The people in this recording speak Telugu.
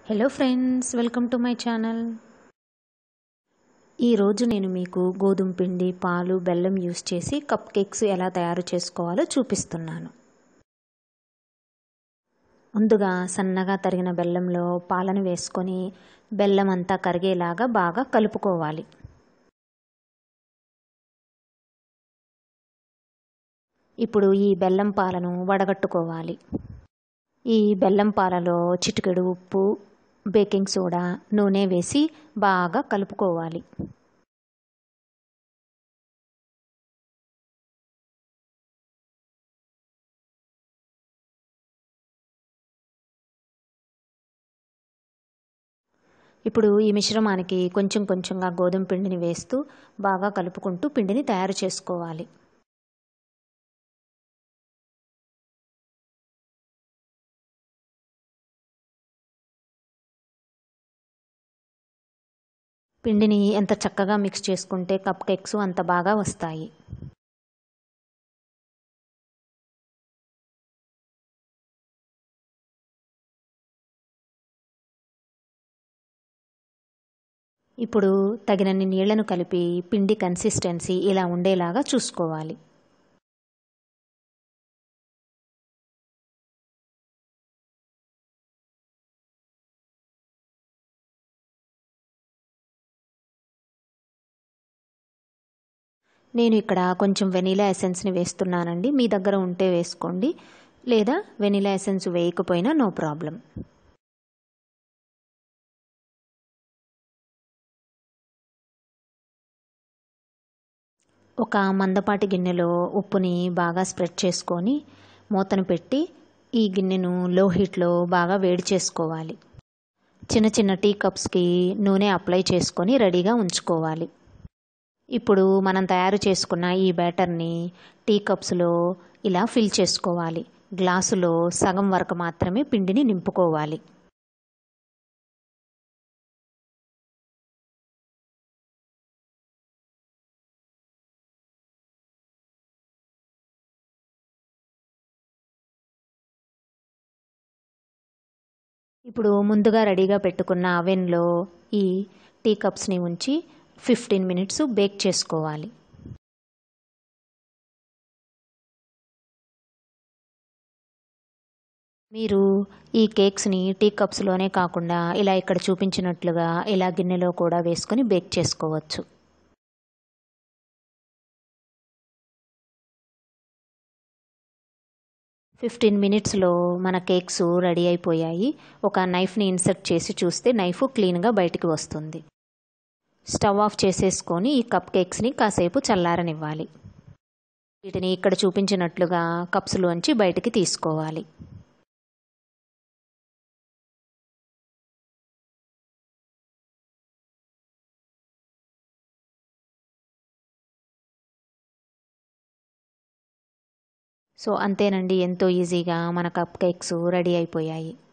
hello friends welcome to my channel ఈరోజు నేను మీకు గోధుమ పిండి పాలు బెల్లం యూస్ చేసి కప్ కేక్స్ ఎలా తయారు చేసుకోవాలో చూపిస్తున్నాను ముందుగా సన్నగా తరిగిన బెల్లంలో పాలను వేసుకొని బెల్లం అంతా కరిగేలాగా బాగా కలుపుకోవాలి ఇప్పుడు ఈ బెల్లం పాలను వడగట్టుకోవాలి ఈ బెల్లం పాలలో చిటికెడు ఉప్పు బేకింగ్ సోడా నూనె వేసి బాగా కలుపుకోవాలి ఇప్పుడు ఈ మిశ్రమానికి కొంచెం కొంచెంగా గోధుమ పిండిని వేస్తూ బాగా కలుపుకుంటూ పిండిని తయారు చేసుకోవాలి పిండిని ఎంత చక్కగా మిక్స్ చేసుకుంటే కప్ కేక్స్ అంత బాగా వస్తాయి ఇప్పుడు తగినన్ని నీళ్లను కలిపి పిండి కన్సిస్టెన్సీ ఇలా ఉండేలాగా చూసుకోవాలి నేను ఇక్కడ కొంచెం వెనీలా ఎసెన్స్ని వేస్తున్నానండి మీ దగ్గర ఉంటే వేసుకోండి లేదా వెనీలా ఎసెన్స్ వేయకపోయినా నో ప్రాబ్లం ఒక మందపాటి గిన్నెలో ఉప్పుని బాగా స్ప్రెడ్ చేసుకొని మూతను పెట్టి ఈ గిన్నెను లో హీట్లో బాగా వేడి చేసుకోవాలి చిన్న చిన్న టీ కప్స్కి నూనె అప్లై చేసుకొని రెడీగా ఉంచుకోవాలి ఇప్పుడు మనం తయారు చేసుకున్న ఈ బ్యాటర్ని టీ కప్స్లో ఇలా ఫిల్ చేసుకోవాలి గ్లాసులో సగం వరకు మాత్రమే పిండిని నింపుకోవాలి ఇప్పుడు ముందుగా రెడీగా పెట్టుకున్న అవెన్లో ఈ టీ కప్స్ని ఉంచి ఫిఫ్టీన్ మినిట్స్ బేక్ చేసుకోవాలి మీరు ఈ కేక్స్ని టీ కప్స్లోనే కాకుండా ఇలా ఇక్కడ చూపించినట్లుగా ఇలా గిన్నెలో కూడా వేసుకొని బేక్ చేసుకోవచ్చు ఫిఫ్టీన్ మినిట్స్లో మన కేక్స్ రెడీ అయిపోయాయి ఒక నైఫ్ని ఇన్సర్ట్ చేసి చూస్తే నైఫ్ క్లీన్గా బయటికి వస్తుంది స్టవ్ ఆఫ్ చేసేసుకొని ఈ కప్ కేక్స్ని కాసేపు చల్లారనివ్వాలి వీటిని ఇక్కడ చూపించినట్లుగా కప్స్లోంచి బయటికి తీసుకోవాలి సో అంతేనండి ఎంతో ఈజీగా మన కప్ కేక్స్ రెడీ అయిపోయాయి